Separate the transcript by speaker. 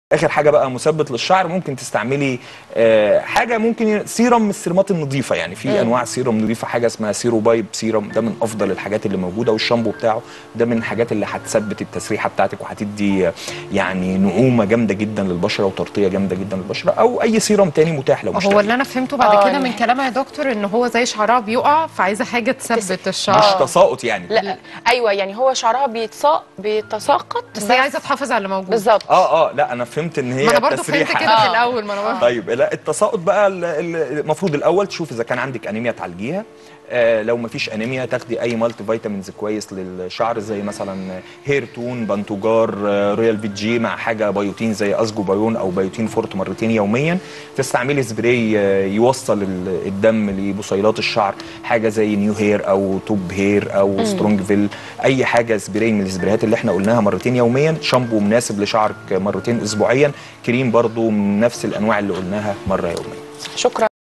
Speaker 1: اخر حاجه بقى مثبت للشعر ممكن تستعملي آه، حاجه ممكن سيرم من السيرمات النظيفه يعني في انواع سيرم نظيفه حاجه اسمها سيرو بايب سيرم ده من افضل الحاجات اللي موجوده والشامبو بتاعه ده من الحاجات اللي هتثبت التسريحه بتاعتك وهتدي آه، يعني نعومه جامده جدا للبشره وتغطيه جامده جدا للبشره او اي سيرم تاني متاح لو مش
Speaker 2: هو
Speaker 1: لاقي.
Speaker 2: اللي انا فهمته بعد
Speaker 3: آه،
Speaker 2: كده من
Speaker 3: إن-
Speaker 2: كلامها يا دكتور ان هو زي شعرها بيقع فعايزه حاجه تثبت الشعر
Speaker 1: مش تساقط يعني
Speaker 3: لا ايوه يعني هو شعرها بيتساق بيتساقط
Speaker 2: بس هي عايزه تحافظ على اللي موجود
Speaker 3: بالظبط
Speaker 1: اه اه لا انا فهمت ان هي
Speaker 2: ما انا برضه فهمت
Speaker 1: التسريحة.
Speaker 2: كده في
Speaker 3: آه.
Speaker 2: الاول ما انا برضه
Speaker 1: طيب لا التساقط بقى ال- ال- المفروض الاول تشوف اذا كان عندك انيميا تعالجيها آه لو مفيش انيميا تاخدي اي مالتي فيتامينز كويس للشعر زي مثلا هير تون بانتوجار آه رويال في جي مع حاجه بايوتين زي اسجو بايون او بايوتين فورت مرتين يوميا تستعملي سبراي آه يوصل ال- الدم لبصيلات الشعر حاجه زي نيو هير او توب هير او سترونج فيل اي حاجه سبراي من السبرايات اللي احنا قلناها مرتين يوميا شامبو مناسب لشعرك مرتين اسبوعيا كريم برضو من نفس الانواع اللي قلناها مره يوميا
Speaker 3: شكرا